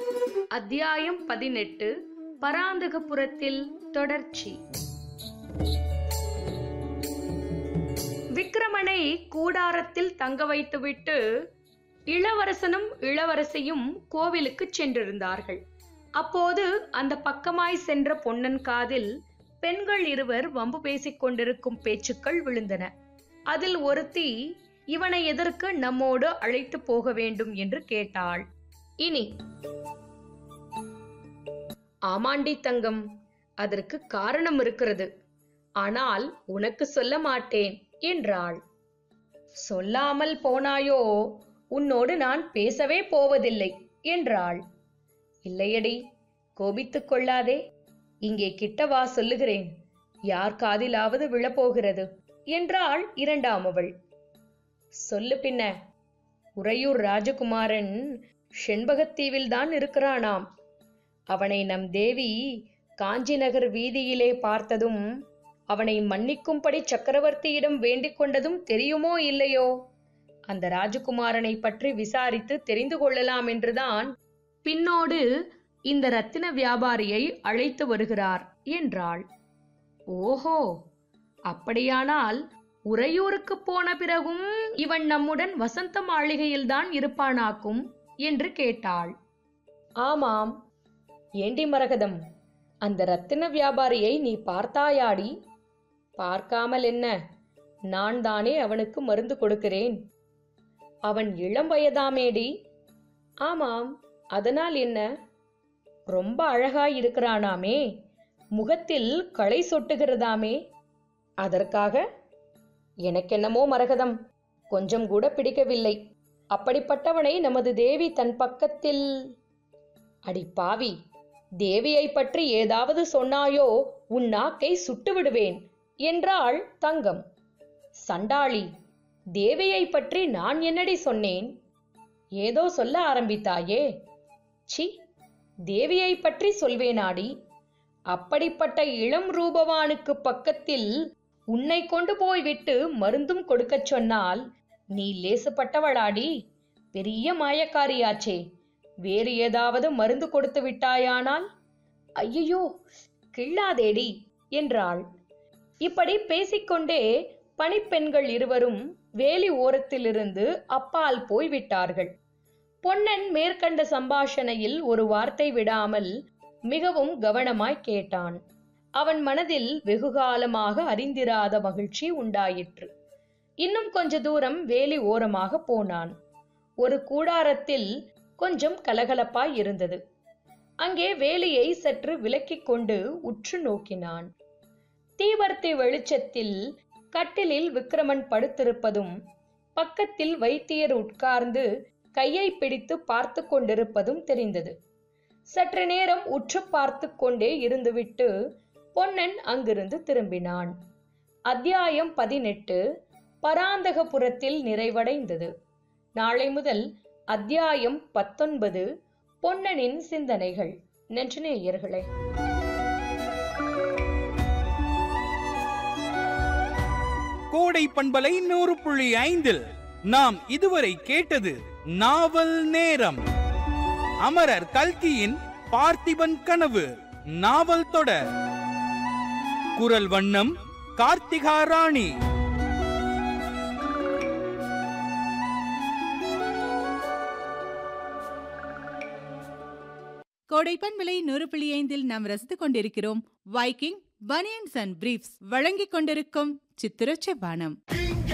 அத்தியாயம் பதினெட்டு பராந்தகபுரத்தில் தொடர்ச்சி விக்கிரமனை கூடாரத்தில் தங்க வைத்துவிட்டு இளவரசனும் இளவரசியும் கோவிலுக்கு சென்றிருந்தார்கள் அப்போது அந்த பக்கமாய் சென்ற பொன்னன் காதில் பெண்கள் இருவர் வம்பு பேசிக் கொண்டிருக்கும் பேச்சுக்கள் விழுந்தன அதில் ஒருத்தி இவனை எதற்கு நம்மோடு அழைத்து போக வேண்டும் என்று கேட்டாள் இனி ஆமாண்டி தங்கம் அதற்கு காரணம் இருக்கிறது ஆனால் உனக்கு சொல்ல மாட்டேன் என்றாள் சொல்லாமல் போனாயோ உன்னோடு நான் பேசவே போவதில்லை என்றாள் இல்லையடி கோபித்துக் கொள்ளாதே இங்கே கிட்ட வா சொல்லுகிறேன் யார் காதிலாவது விழப்போகிறது என்றாள் இரண்டாம் அவள் சொல்லு பின்ன உறையூர் ராஜகுமாரன் செண்பகத்தீவில் தான் இருக்கிறானாம் அவனை நம் தேவி காஞ்சி நகர் வீதியிலே பார்த்ததும் அவனை மன்னிக்கும்படி சக்கரவர்த்தியிடம் வேண்டிக் கொண்டதும் தெரியுமோ இல்லையோ அந்த ராஜகுமாரனை பற்றி விசாரித்து தெரிந்து கொள்ளலாம் என்றுதான் பின்னோடு இந்த ரத்தின வியாபாரியை அழைத்து வருகிறார் என்றாள் ஓஹோ அப்படியானால் உறையூருக்கு போன பிறகும் இவன் நம்முடன் வசந்த மாளிகையில்தான் இருப்பானாக்கும் என்று கேட்டாள் ஆமாம் ஏண்டி மரகதம் அந்த ரத்தின வியாபாரியை நீ பார்த்தாயாடி பார்க்காமல் என்ன நான் தானே அவனுக்கு மருந்து கொடுக்கிறேன் அவன் இளம் வயதாமேடி ஆமாம் அதனால் என்ன ரொம்ப அழகாய் இருக்கிறானாமே முகத்தில் களை சொட்டுகிறதாமே அதற்காக எனக்கென்னமோ மரகதம் கொஞ்சம் கூட பிடிக்கவில்லை அப்படிப்பட்டவனை நமது தேவி தன் பக்கத்தில் அடி பாவி தேவியை பற்றி ஏதாவது சொன்னாயோ உன் நாக்கை சுட்டு விடுவேன் என்றாள் தங்கம் சண்டாளி தேவியை பற்றி நான் என்னடி சொன்னேன் ஏதோ சொல்ல ஆரம்பித்தாயே சி தேவியை பற்றி சொல்வேனாடி அப்படிப்பட்ட இளம் ரூபவானுக்கு பக்கத்தில் உன்னை கொண்டு போய் விட்டு மருந்தும் கொடுக்கச் சொன்னால் நீ லேசுப்பட்டவளாடி பெரிய மாயக்காரியாச்சே வேறு ஏதாவது மருந்து கொடுத்து விட்டாயானால் ஐயையோ கிள்ளாதேடி என்றாள் இப்படி பேசிக்கொண்டே பணிப்பெண்கள் இருவரும் வேலி ஓரத்திலிருந்து அப்பால் போய் விட்டார்கள் பொன்னன் மேற்கண்ட சம்பாஷணையில் ஒரு வார்த்தை விடாமல் மிகவும் கவனமாய் கேட்டான் அவன் மனதில் வெகுகாலமாக அறிந்திராத மகிழ்ச்சி உண்டாயிற்று இன்னும் கொஞ்ச தூரம் வேலி ஓரமாக போனான் ஒரு கூடாரத்தில் கொஞ்சம் கலகலப்பாய் இருந்தது அங்கே வேலியை சற்று விலக்கிக் கொண்டு உற்று நோக்கினான் தீவர்த்தி வெளிச்சத்தில் கட்டிலில் விக்கிரமன் படுத்திருப்பதும் பக்கத்தில் வைத்தியர் உட்கார்ந்து கையை பிடித்து பார்த்து கொண்டிருப்பதும் தெரிந்தது சற்று நேரம் உற்று பார்த்து கொண்டே இருந்துவிட்டு பொன்னன் அங்கிருந்து திரும்பினான் அத்தியாயம் பதினெட்டு பராந்தகபுரத்தில் நிறைவடைந்தது நாளை முதல் அத்தியாயம் பத்தொன்பது பொன்னனின் சிந்தனைகள் நெஞ்சநேயர்களே கோடை பண்பலை நூறு புள்ளி ஐந்தில் நாம் இதுவரை கேட்டது நாவல் நேரம் அமரர் கல்கியின் பார்த்திபன் கனவு நாவல் தொடர் குரல் வண்ணம் கார்த்திகா ராணி கோடைப்பன் விலை நூறு புள்ளி ஐந்தில் நாம் ரசித்துக் கொண்டிருக்கிறோம் வைக்கிங் பனியன்ஸ் அண்ட் பிரீஃப்ஸ் வழங்கிக் கொண்டிருக்கும் சித்திரச்ச பானம்